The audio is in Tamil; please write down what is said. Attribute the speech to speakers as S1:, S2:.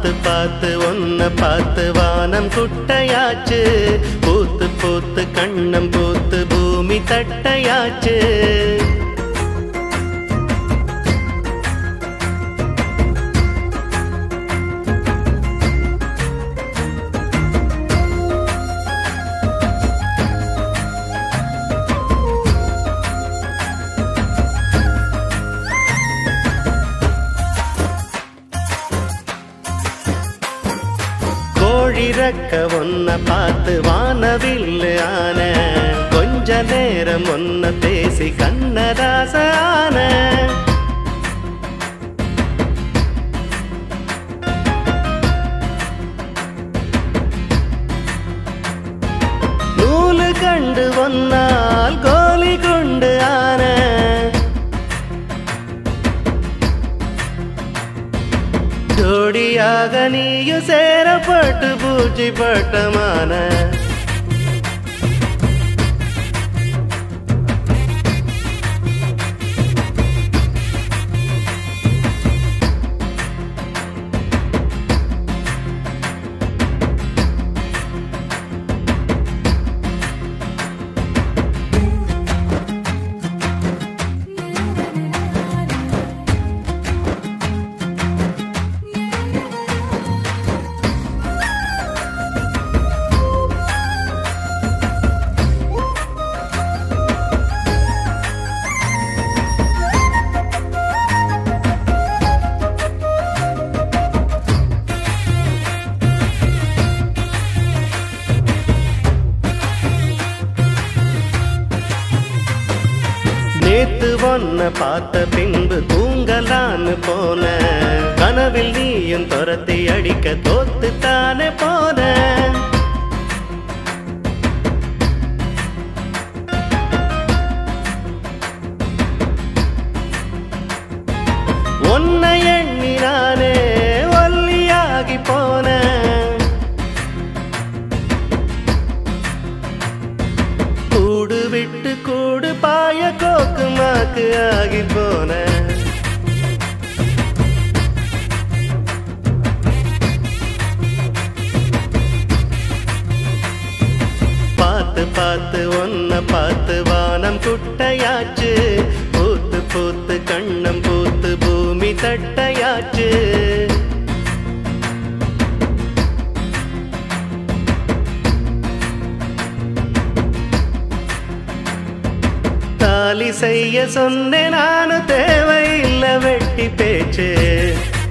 S1: பார்த்து பார்த்து ஒன்ன பார்த்து வானம் குட்டையாச்சு பூத்து பூத்து கண்ணம் பூத்து பூமி தட்டையாச்சு கோழி ரெக்க ஒன்ன பார்த்து வானவில்லு ஆன கொஞ்ச நேரம் ஒன்ன பேசி கண்ணதாச ஆன நூலு கண்டு ஒன்னால் கோலி கொண்டு ஆன ஜோடியாக நீயும் சேரப்பட்டு பூச்சி பட்டமான நேத்து ஒன்ன பார்த்த பின்பு தூங்கலான்னு போன கனவில் நீயும் துரத்தி அடிக்க தோத்து தானே போன உன்னை எண்ணி நானே ஒல்லியாகி போனேன் கூடு விட்டு கூடு பாய கோக்கு மாக்கு ஆகி போன பார்த்து பார்த்து ஒன்ன பார்த்து வானம் குட்டையாச்சு பூத்து பூத்து கண்ணம் பூத்து பூமி தட்டையாச்சு தாலி செய்ய சொன்னேன் நானும் தேவையில்லை வெட்டி பேச்சு